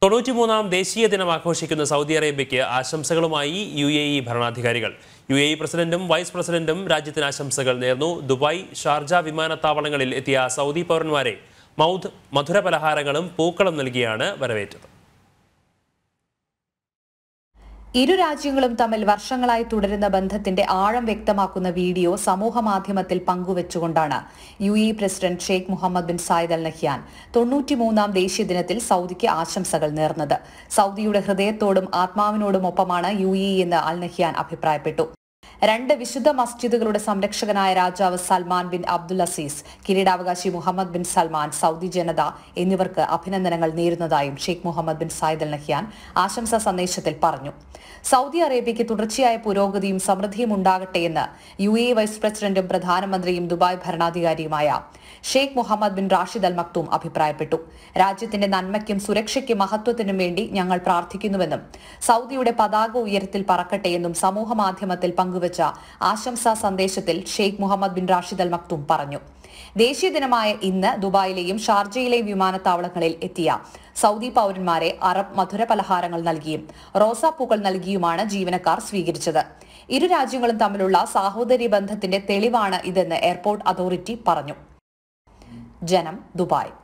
തൊണ്ണൂറ്റിമൂന്നാം ദേശീയ ദിനം ആഘോഷിക്കുന്ന സൗദി അറേബ്യയ്ക്ക് ആശംസകളുമായി യു എ ഇ ഭരണാധികാരികൾ യു എ ഇ പ്രസിഡന്റും വൈസ് പ്രസിഡന്റും രാജ്യത്തിന് ആശംസകൾ നേർന്നു ദുബായ് ഷാർജ വിമാനത്താവളങ്ങളിൽ എത്തിയ സൗദി പൗരന്മാരെ മൗദ് മധുര പലഹാരങ്ങളും പൂക്കളും നൽകിയാണ് വരവേറ്റത് ഇരു രാജ്യങ്ങളും തമ്മിൽ വർഷങ്ങളായി തുടരുന്ന ബന്ധത്തിന്റെ ആഴം വ്യക്തമാക്കുന്ന വീഡിയോ സമൂഹ മാധ്യമത്തിൽ പങ്കുവച്ചുകൊണ്ടാണ് U E president Sheikh Mohammed bin Zayed Al Nahyan തൊണ്ണൂറ്റിമൂന്നാം ദേശീയ ദിനത്തിൽ സൗദിക്ക് ആശംസകൾ നേർന്നത് സൗദിയുടെ ഹൃദയത്തോടും ആത്മാവിനോടും ഒപ്പമാണ് യു ഇ എന്ന് അൽ നഹ്യാൻ അഭിപ്രായപ്പെട്ടു രണ്ട് വിശുദ്ധ മസ്ജിദുകളുടെ സംരക്ഷകനായ രാജാവ് സൽമാൻ ബിൻ അബ്ദുൽ അസീസ് കിരീടാവകാശി മുഹമ്മദ് ബിൻ സൽമാൻ സൗദി ജനത എന്നിവർക്ക് അഭിനന്ദനങ്ങൾ നേരുന്നതായും Sheikh Mohammed bin Zayed Al Nahyan ആശംസാ സന്ദേശത്തിൽ പറഞ്ഞു സൗദി അറേബ്യയ്ക്ക് തുടർച്ചയായ പുരോഗതിയും സമൃദ്ധിയും ഉണ്ടാകട്ടെയെന്ന് യു എ വൈസ് പ്രസിഡന്റും പ്രധാനമന്ത്രിയും ദുബായ് ഭരണാധികാരിയുമായ Sheikh Mohammed bin Rashid Al Maktoum അഭിപ്രായപ്പെട്ടു രാജ്യത്തിന്റെ നന്മയ്ക്കും സുരക്ഷയ്ക്കും മഹത്വത്തിനും വേണ്ടി ഞങ്ങൾ പ്രാർത്ഥിക്കുന്നുവെന്നും സൗദിയുടെ പതാക ഉയരത്തിൽ പറക്കട്ടെയെന്നും സമൂഹ മാധ്യമത്തിൽ പങ്കുവച്ച ആശംസാ സന്ദേശത്തിൽ Sheikh Mohammed bin Rashid Al Maktoum പറഞ്ഞു ദേശീയ ദിനമായ ഇന്ന് ദുബായിലെയും ഷാർജയിലെയും വിമാനത്താവളങ്ങളിൽ എത്തിയ സൗദി പൌരന്മാരെ അറബ് മധുര പലഹാരങ്ങൾ നൽകിയും റോസാപ്പൂക്കൾ നൽകിയുമാണ് ജീവനക്കാർ സ്വീകരിച്ചത് ഇരു രാജ്യങ്ങളും തമ്മിലുള്ള സാഹോദര്യ ബന്ധത്തിന്റെ തെളിവാണ് ഇതെന്ന് എയർപോർട്ട് അതോറിറ്റി പറഞ്ഞു ജനം ദുബായ്